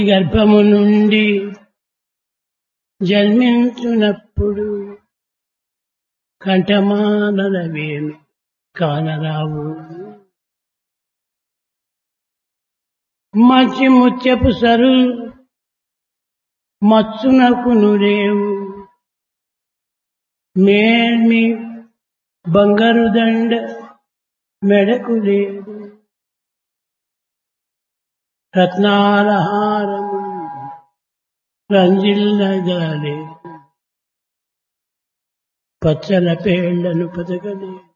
గర్భము నుండి జన్మించునప్పుడు కంఠమానలవేమి కానరావు మంచి ముత్యపు సరు మచ్చునకును రేవు మేల్మి బంగారు దండ మెడకు లేదు రత్నాల హారము రంజిల్లగాలే పచ్చల పేళ్లను పదగలేదు